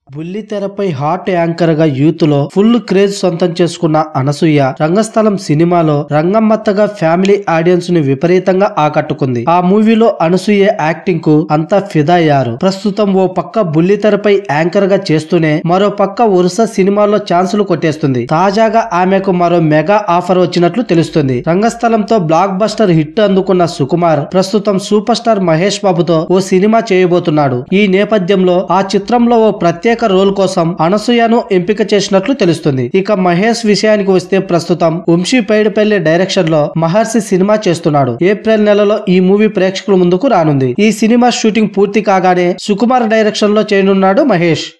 బుల్లి తెరపై hot anchor గా యూత్ లో ఫుల్ క్రేజ్ సొంతం చేసుకున్న అనసూయ రంగస్థలం సినిమాలో రంగమ్మత్తగా ఫ్యామిలీ ఆడియన్స్ ని విపరీతంగా ఆకట్టుకుంది ఆ మూవీలో అనసూయ యాక్టింగ్ కు అంతా ఫిదా అయ్యారు ప్రస్తుతం ఓ పక్క బుల్లి తెరపై యాంకర్ గా చేస్తూనే మరో పక్క వరుస సినిమాల్లో ఛాన్సులు కొట్టేస్తుంది తాజాగా ఆమెకు మరో మెగా ఆఫర్ వచ్చినట్లు తెలుస్తుంది రంగస్థలంతో బ్లాక్ బస్టర్ హిట్ అందుకున్న సుకుమార్ ప్రస్తుతం సూపర్ స్టార్ మహేష్ బాబుతో ఓ సినిమా చేయబోతున్నాడు ఈ నేపథ్యంలో ఆ చిత్రంలో ఓ ప్రత్యేక రోల్ కోసం అనసూయను ఎంపిక చేసినట్లు తెలుస్తుంది ఇక మహేష్ విషయానికి వస్తే ప్రస్తుతం వంశీ పైడిపల్లి డైరెక్షన్ లో మహర్షి సినిమా చేస్తున్నాడు ఏప్రిల్ నెలలో ఈ మూవీ ప్రేక్షకుల ముందుకు రానుంది ఈ సినిమా షూటింగ్ పూర్తి కాగానే సుకుమార్ డైరెక్షన్ లో చేయనున్నాడు మహేష్